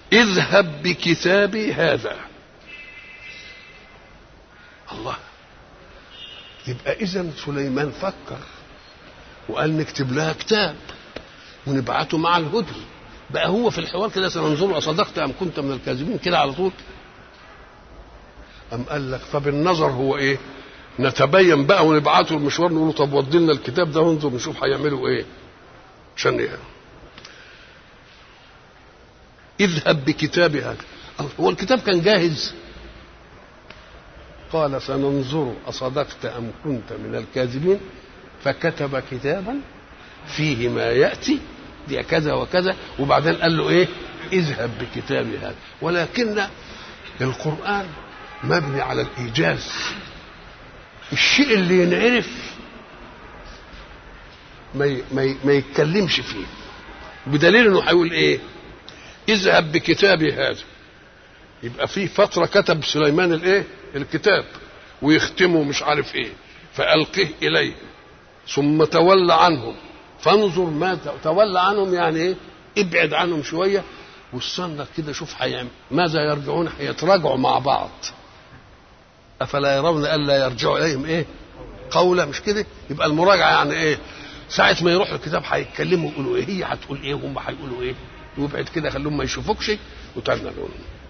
اذهب بكتابي هذا الله يبقى اذا سليمان فكر وقال نكتب لها كتاب ونبعته مع الهدي بقى هو في الحوار كده سننظر اصدقت ام كنت من الكاذبين كده على طول أم قال لك فبالنظر هو ايه نتبين بقى ونبعته المشوار نقول له طب ودي لنا الكتاب ده وننظر نشوف هيعملوا ايه عشان ايه اذهب بكتابي هذا هو الكتاب كان جاهز قال سننظر أصدقت أم كنت من الكاذبين فكتب كتابا فيه ما يأتي دي كذا وكذا وبعدين قال له إيه اذهب بكتابي هذا ولكن القرآن مبني على الإيجاز الشيء اللي ينعرف ما ما ما يتكلمش فيه بدليل انه هيقول ايه اذهب بكتابي هذا يبقى في فترة كتب سليمان الايه الكتاب ويختمه مش عارف ايه فألقه إليه ثم تولى عنهم فانظر ما تولى عنهم يعني ايه ابعد عنهم شوية واستنى كده شوف هيعمل ماذا يرجعون هيتراجعوا مع بعض أفلا يرون ألا يرجعوا إليهم إيه قولا مش كده يبقى المراجعة يعني إيه ساعة ما يروحوا الكتاب هيتكلموا يقولوا إيه هي هتقول إيه وهم هيقولوا إيه وابعد كده خليهم ما يشوفوكش وتعالى